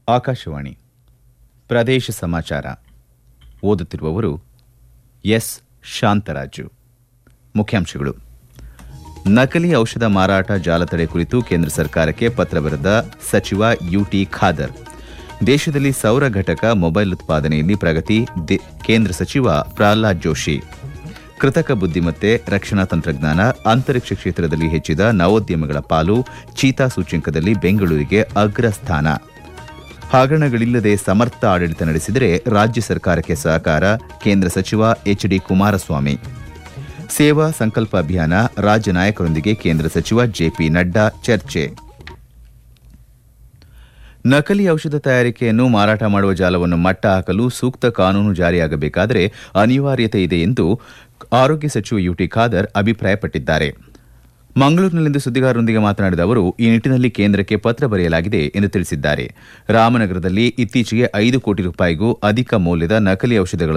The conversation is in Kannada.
ಆಕಾಶವಾಣಿ ಪ್ರದೇಶ ಸಮಾಚಾರ ಓದುತ್ತಿರುವವರು ಎಸ್ ಶಾಂತರಾಜು ಮುಖ್ಯಾಂಶಗಳು ನಕಲಿ ಔಷಧ ಮಾರಾಟ ಜಾಲತಡೆ ಕುರಿತು ಕೇಂದ್ರ ಸರ್ಕಾರಕ್ಕೆ ಪತ್ರ ಬರೆದ ಸಚಿವ ಯುಟಿ ಖಾದರ್ ದೇಶದಲ್ಲಿ ಸೌರ ಘಟಕ ಮೊಬೈಲ್ ಉತ್ಪಾದನೆಯಲ್ಲಿ ಪ್ರಗತಿ ದೆ- ಕೇಂದ್ರ ಸಚಿವ ಪ್ರಹ್ಲಾದ್ ಜೋಶಿ ಕೃತಕ ಬುದ್ದಿಮತ್ತೆ ರಕ್ಷಣಾ ತಂತ್ರಜ್ಞಾನ ಅಂತರಿಕ್ಷ ಕ್ಷೇತ್ರದಲ್ಲಿ ಹೆಚ್ಚಿದ ನವೋದ್ಯಮಗಳ ಪಾಲು ಚೀತಾ ಸೂಚ್ಯಂಕದಲ್ಲಿ ಬೆಂಗಳೂರಿಗೆ ಅಗ್ರ ಸ್ಥಾನ ಹಗರಣಗಳಿಲ್ಲದೆ ಸಮರ್ಥ ಆಡಳಿತ ನಡೆಸಿದರೆ ರಾಜ್ಯ ಸರ್ಕಾರಕ್ಕೆ ಸಹಕಾರ ಕೇಂದ್ರ ಸಚಿವ ಎಚ್ ಡಿ ಕುಮಾರಸ್ವಾಮಿ ಸೇವಾ ಸಂಕಲ್ಪ ಅಭಿಯಾನ ರಾಜ್ಯ ನಾಯಕರೊಂದಿಗೆ ಕೇಂದ್ರ ಸಚಿವ ಜೆಪಿ ನಡ್ಡಾ ಚರ್ಚೆ ನಕಲಿ ಔಷಧ ತಯಾರಿಕೆಯನ್ನು ಮಾರಾಟ ಮಾಡುವ ಜಾಲವನ್ನು ಮಟ್ಟ ಹಾಕಲು ಸೂಕ್ತ ಕಾನೂನು ಜಾರಿಯಾಗಬೇಕಾದರೆ ಅನಿವಾರ್ಯತೆ ಇದೆ ಎಂದು ಆರೋಗ್ಯ ಸಚಿವ ಯುಟಿ ಖಾದರ್ ಅಭಿಪ್ರಾಯಪಟ್ಟಿದ್ದಾರೆ ಮಂಗಳೂರಿನಲ್ಲಿಂದು ಸುದ್ದಿಗಾರರೊಂದಿಗೆ ಮಾತನಾಡಿದ ಅವರು ಈ ನಿಟ್ಟಿನಲ್ಲಿ ಕೇಂದ್ರಕ್ಕೆ ಪತ್ರ ಬರೆಯಲಾಗಿದೆ ಎಂದು ತಿಳಿಸಿದ್ದಾರೆ ರಾಮನಗರದಲ್ಲಿ ಇತ್ತೀಚೆಗೆ ಐದು ಕೋಟಿ ರೂಪಾಯಿಗೂ ಅಧಿಕ ಮೌಲ್ಯದ ನಕಲಿ ಔಷಧಗಳನ್ನು